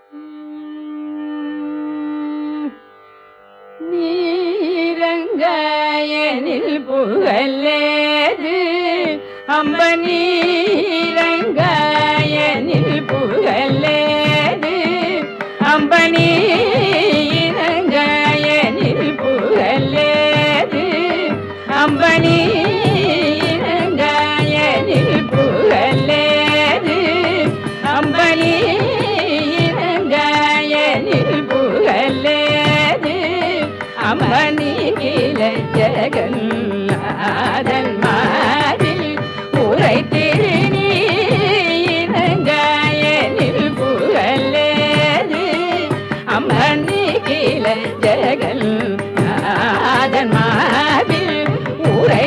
நீரங்காயனில் புகழேது அம்ப நீரங்காயனில் புகழேது அம்ப நீரங்காயனில் புகழேது அம்ப நீரங்காயனில் புகழேது அம்ப நீரங்காயனில் புகழேது அம்மணி கிள ஜெகநாதன் மாதில் உரை திருநீரங்காயனில் புகழேது அம்மணி கிள ஜெகநாதன் மாதில் உரை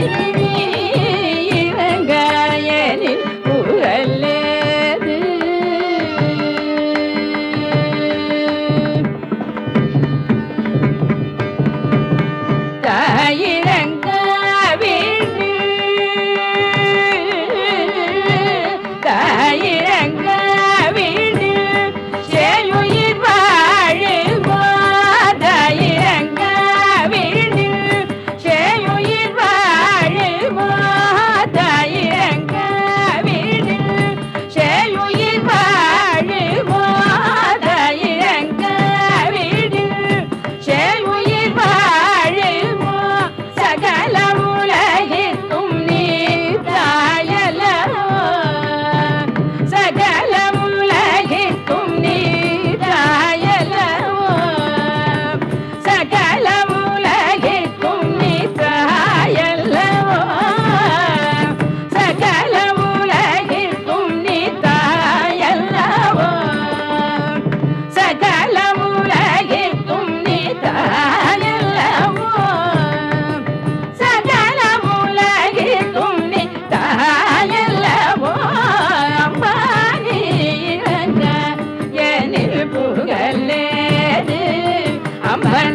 திருநீரங்காயனில் புகழேது தாயிரங்காவிடு தாயிரங்காவிடு சேயுயிர் வாழுமோ தாயிரங்காவிடு சேயுயிர் வாழுமோ தாயிரங்காவிடு சேயுயிர் வாழுமோ தாயிரங்காவிடு சேயுயிர் வாழுமோ சகல உலகிற்கும் நீ தாயலவோ சகல உலகிற்கும் நீ தாயலவோ சகல உலகிற்கும் நீ தாயல்லவோ சகல உலகிற்கும் நீ தாயல்லவோ சகல உலகிற்கும் நீ தாயல்லவோ சகல உலகிற்கும் நீ தாயல்லவோ அம்பானி இறங்க எனில் புகழேது அம்மன்